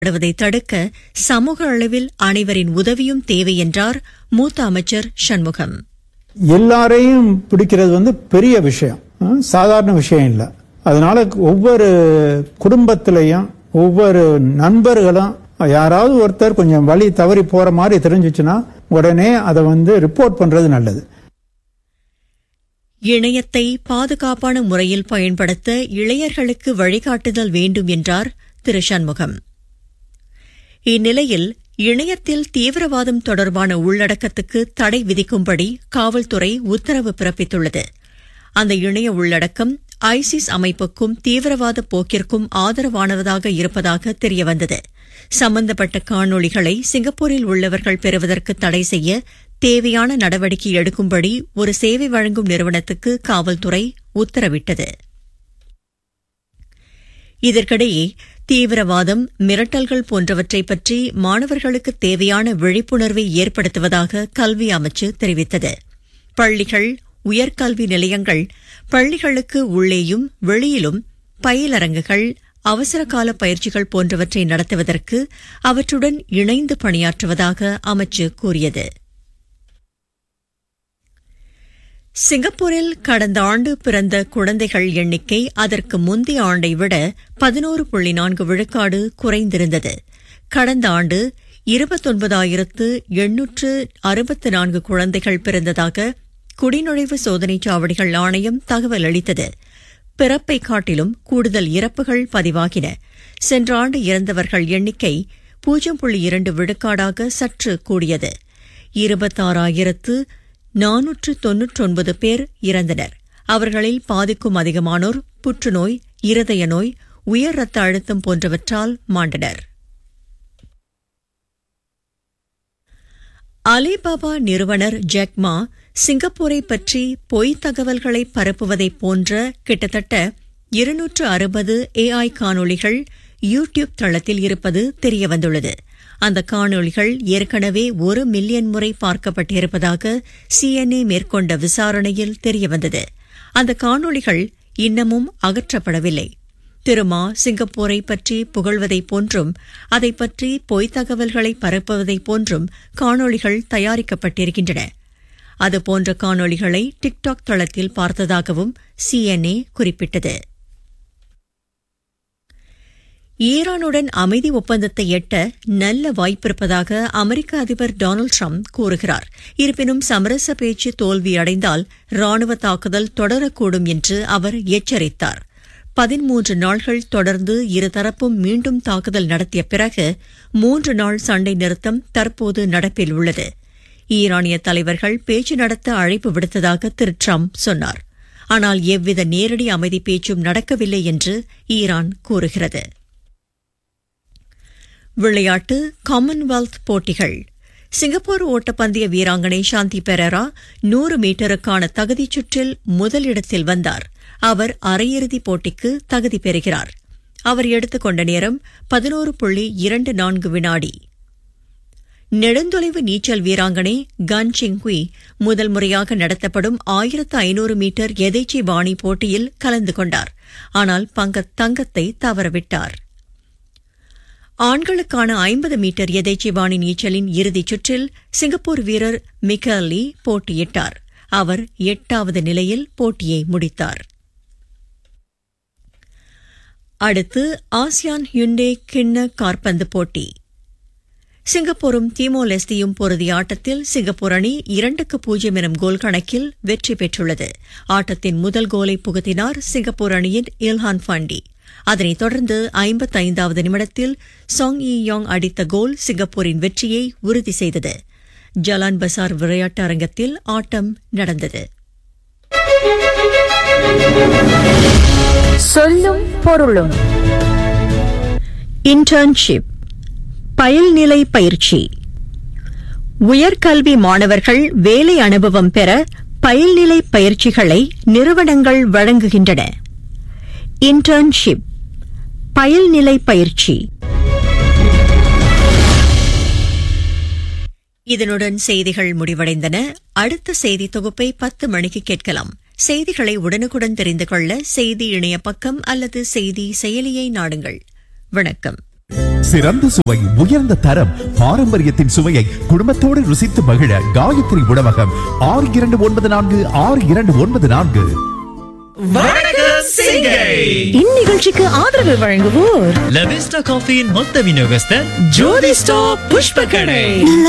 படுவதை தடுக்க சமூக அளவில் அனைவரின் உதவியும் தேவை என்றார் மூத்த அமைச்சர் சண்முகம் எல்லாரையும் பிடிக்கிறது வந்து பெரிய விஷயம் அஹ், சாதாரண விஷயம் இல்லை அதனால ஒவ்வொரு குடும்பத்திலையும் ஒவ்வொரு நண்பர்களும் யாராவது ஒருத்தர் கொஞ்சம் வழி தவறி போற மாதிரி தெரிஞ்சுச்சுன்னா உடனே அதை வந்து ரிப்போர்ட் பண்றது நல்லது இணையத்தை பாதுகாப்பான முறையில் பயன்படுத்த இளையர்களுக்கு வழிகாட்டுதல் வேண்டும் என்றார் திரு சண்முகம் இந்நிலையில் இணையத்தில் தீவிரவாதம் தொடர்பான உள்ளடக்கத்துக்கு தடை விதிக்கும்படி காவல்துறை உத்தரவு பிறப்பித்துள்ளது அந்த இணைய உள்ளடக்கம் ஐசிஸ் அமைப்புக்கும் தீவிரவாத போக்கிற்கும் ஆதரவானதாக இருப்பதாக தெரியவந்தது சம்பந்தப்பட்ட காணொளிகளை சிங்கப்பூரில் உள்ளவர்கள் பெறுவதற்கு தடை செய்ய தேவையான நடவடிக்கை எடுக்கும்படி ஒரு சேவை வழங்கும் நிறுவனத்துக்கு காவல்துறை உத்தரவிட்டது இதற்கிடையே தீவிரவாதம் மிரட்டல்கள் போன்றவற்றை பற்றி மாணவர்களுக்கு தேவையான விழிப்புணர்வை ஏற்படுத்துவதாக கல்வி அமைச்சு தெரிவித்தது பள்ளிகள் உயர்கல்வி நிலையங்கள் பள்ளிகளுக்கு உள்ளேயும் வெளியிலும் பயிலரங்குகள் அவசரகால பயிற்சிகள் போன்றவற்றை நடத்துவதற்கு அவற்றுடன் இணைந்து பணியாற்றுவதாக அமைச்சு கூறியது சிங்கப்பூரில் கடந்த ஆண்டு பிறந்த குழந்தைகள் எண்ணிக்கை அதற்கு முந்தைய ஆண்டை விட பதினோரு புள்ளி நான்கு விழுக்காடு குறைந்திருந்தது கடந்த ஆண்டு இருபத்தொன்பதாயிரத்து எண்ணூற்று அறுபத்து நான்கு குழந்தைகள் பிறந்ததாக குடிநுழைவு சோதனைச் சாவடிகள் ஆணையம் தகவல் அளித்தது பிறப்பை காட்டிலும் கூடுதல் இறப்புகள் பதிவாகின சென்ற ஆண்டு இறந்தவர்கள் எண்ணிக்கை பூஜ்ஜியம் புள்ளி இரண்டு விழுக்காடாக சற்று கூடியது இருபத்தாறாயிரத்து நானூற்று தொன்னூற்றொன்பது பேர் இறந்தனர் அவர்களில் பாதிக்கும் அதிகமானோர் புற்றுநோய் இருதய நோய் உயர் ரத்த அழுத்தம் போன்றவற்றால் மாண்டனர் அலிபாபா நிறுவனர் ஜெக்மா சிங்கப்பூரை பற்றி பொய் தகவல்களை பரப்புவதைப் போன்ற கிட்டத்தட்ட இருநூற்று அறுபது ஏஐ காணொளிகள் யூ டியூப் தளத்தில் இருப்பது தெரியவந்துள்ளது அந்த காணொளிகள் ஏற்கனவே ஒரு மில்லியன் முறை பார்க்கப்பட்டிருப்பதாக சிஎன்ஏ மேற்கொண்ட விசாரணையில் தெரியவந்தது அந்த காணொளிகள் இன்னமும் அகற்றப்படவில்லை திருமா சிங்கப்பூரை பற்றி புகழ்வதைப் போன்றும் அதை பற்றி பொய்த் தகவல்களை பரப்புவதைப் போன்றும் காணொளிகள் தயாரிக்கப்பட்டிருக்கின்றன அதுபோன்ற காணொளிகளை டிக்டாக் தளத்தில் பார்த்ததாகவும் சிஎன்ஏ குறிப்பிட்டது ஈரானுடன் அமைதி ஒப்பந்தத்தை எட்ட நல்ல வாய்ப்பிருப்பதாக அமெரிக்க அதிபர் டொனால்டு ட்ரம்ப் கூறுகிறார் இருப்பினும் சமரச பேச்சு தோல்வியடைந்தால் ராணுவ தாக்குதல் தொடரக்கூடும் என்று அவர் எச்சரித்தார் பதிமூன்று நாள்கள் தொடர்ந்து இருதரப்பும் மீண்டும் தாக்குதல் நடத்திய பிறகு மூன்று நாள் சண்டை நிறுத்தம் தற்போது நடப்பில் உள்ளது ஈரானிய தலைவர்கள் பேச்சு நடத்த அழைப்பு விடுத்ததாக திரு ட்ரம்ப் சொன்னார் ஆனால் எவ்வித நேரடி அமைதி பேச்சும் நடக்கவில்லை என்று ஈரான் கூறுகிறது விளையாட்டு காமன்வெல்த் போட்டிகள் சிங்கப்பூர் ஓட்டப்பந்தய வீராங்கனை சாந்தி பெரரா நூறு மீட்டருக்கான தகுதிச் சுற்றில் முதலிடத்தில் வந்தார் அவர் அரையிறுதிப் போட்டிக்கு தகுதி பெறுகிறார் அவர் எடுத்துக்கொண்ட நேரம் பதினோரு புள்ளி இரண்டு நான்கு வினாடி நெடுந்தொலைவு நீச்சல் வீராங்கனை கன் சிங்ஹுய் முதல் முறையாக நடத்தப்படும் ஆயிரத்து ஐநூறு மீட்டர் எதேச்சி பாணி போட்டியில் கலந்து கொண்டார் ஆனால் பங்க தங்கத்தை தவறவிட்டார் ஆண்களுக்கான ஐம்பது மீட்டர் எதேச்சிவாணி நீச்சலின் இறுதிச் சுற்றில் சிங்கப்பூர் வீரர் மிக்கலி போட்டியிட்டார் அவர் எட்டாவது நிலையில் போட்டியை முடித்தார் அடுத்து ஆசியான் ஹுண்டே கிண்ண கார்பந்து போட்டி சிங்கப்பூரும் தீமோ லெஸ்தியும் பொருதிய ஆட்டத்தில் சிங்கப்பூர் அணி இரண்டுக்கு பூஜ்ஜியம் எனும் கோல் கணக்கில் வெற்றி பெற்றுள்ளது ஆட்டத்தின் முதல் கோலை புகுத்தினார் சிங்கப்பூர் அணியின் இல்ஹான் பாண்டி அதனைத் தொடர்ந்து ஐம்பத்தைந்தாவது நிமிடத்தில் சாங் இ யாங் அடித்த கோல் சிங்கப்பூரின் வெற்றியை உறுதி செய்தது ஜலான் பசார் விளையாட்டு அரங்கத்தில் ஆட்டம் நடந்தது சொல்லும் பொருளும் இன்டர்ன்ஷிப் பயில்நிலை பயிற்சி உயர்கல்வி மாணவர்கள் வேலை அனுபவம் பெற பயில்நிலை பயிற்சிகளை நிறுவனங்கள் வழங்குகின்றன இன்டர்ன்ஷிப் பயில்நிலை பயிற்சி இதனுடன் செய்திகள் முடிவடைந்தன அடுத்த செய்தி தொகுப்பை பத்து மணிக்கு கேட்கலாம் செய்திகளை உடனுக்குடன் தெரிந்து கொள்ள செய்தி இணைய பக்கம் அல்லது செய்தி செயலியை நாடுங்கள் வணக்கம் சிறந்த சுவை உயர்ந்த தரம் பாரம்பரியத்தின் சுவையை குடும்பத்தோடு ருசித்து மகிழ காயத்ரி உணவகம் ஆறு இரண்டு ஒன்பது நான்கு ஆறு இரண்டு ஒன்பது நான்கு இந்நிகழ்ச்சிக்கு ஆதரவு வழங்குவோர் லவிஸ்டா காஃபியின் மொத்த விநியோகஸ்தர் ஜோதி ஸ்டாப் புஷ்ப கடை நல்ல